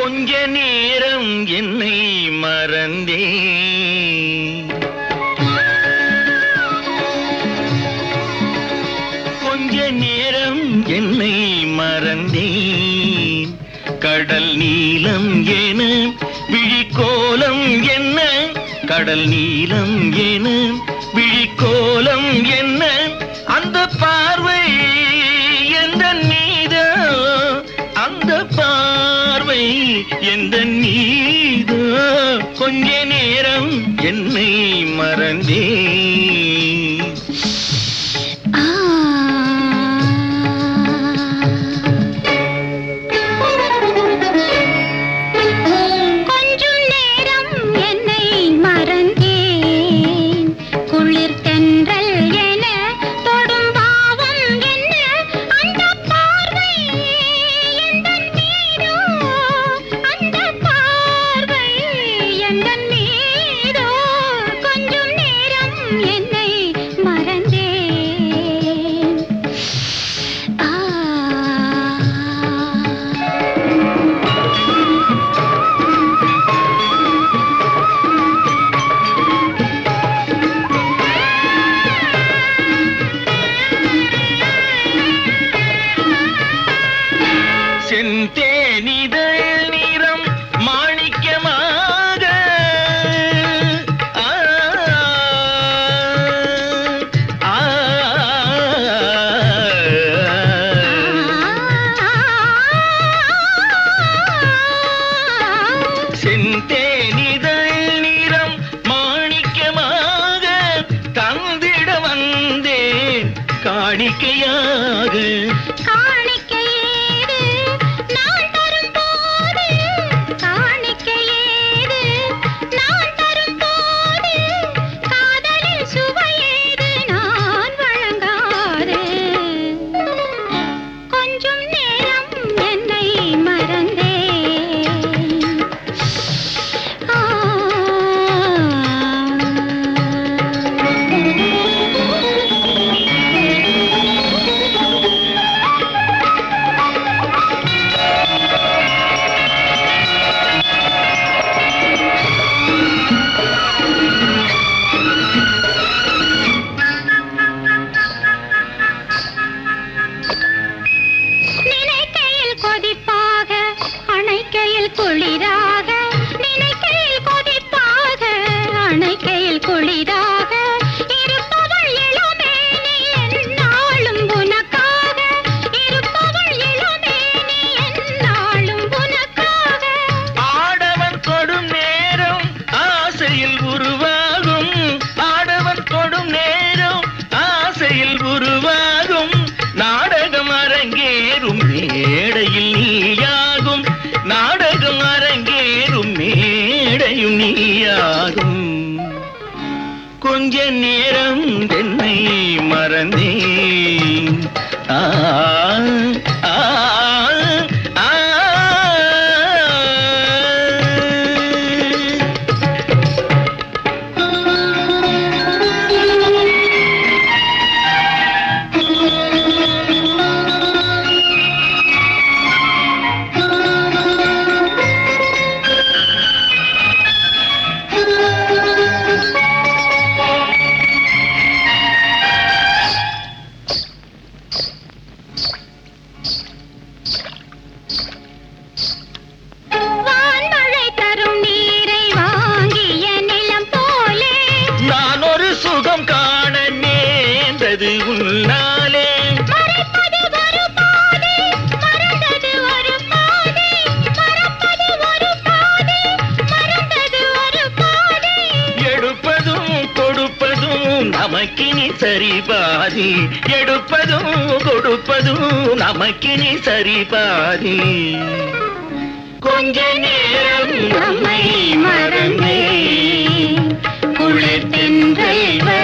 கொஞ்ச நேரம் என்னை மறந்தே கொஞ்ச நேரம் என்னை மறந்தேன் கடல் நீலம் என விழிக்கோலம் என்ன கடல் நீலம் என விழிக்கோலம் என்ன அந்த பார்வை எந்த நீதோ அந்த பார்வை எந்த நீதோ கொஞ்ச நேரம் என்னை மறந்தேன் ஆ கொஞ்சம் நேரம் என்னை மறந்தேன் குளிர் தென்றல் என தொடும் பாவம் என்ன அந்த பார்வை எந்தன் மீதோ அந்த பார்வை எந்தன் மீதோ கொஞ்சம் நேரம் என்னை மறந்தேன் ஆ செந்தேனிதழ் நிறம் மாணிக்கமாக ஆ, ஆ, செந்தேனிதழ் நிறம் மாணிக்கமாக தந்திட வந்தேன் காணிக்கையாக காணிக்கையேது நான் தரும்போது காணிக்கையேது நான் தரும்போது காதலில் சுவையேது நான் வழங்காது கொஞ்சம் நேரம் என்னை மறந்தேன் நினைக்கையில் கொதிப்பாக அணைக்கையில் குளிராக நினைக்கையில் கொதிப்பாக அணைக்கையில் குளிராக இருப்பவள் இளமேனி எந்நாளும் உனக்காக இருப்பவள் இளமேனி எந்நாளும் உனக்காக ஆடவன் கொடும் நேரம் ஆசையில் உருவாகும் ஆடவன் கொடும் நேரம் ஆசையில் உருவாகும் நாடகம் அரங்கேறும் மேடையில் நீயாகும் நாடகம் அரங்கேறும் மேடையும் நீயாகும் கொஞ்ச நேரம் என்னை மறந்தேன் ஆ ஆ, ஆ. வான்மழை தரும் நீரை வாங்கிய நிலம் போலே நான் ஒரு சுகம் காண நேர்ந்தது உன்னாலே மறைப்பது ஒரு பாதை மறந்தது ஒரு பாதை மறப்பது ஒரு பாதை மறந்தது ஒரு பாதை எடுப்பதும் கொடுப்பதும் நமக்கினி சரி பாதி எடுப்பதும் கொடுப்பதும் நமக்கினி சரி பாதி கொஞ்ச நேரம் நம்மை மறந்தே குளிர் தென்றல்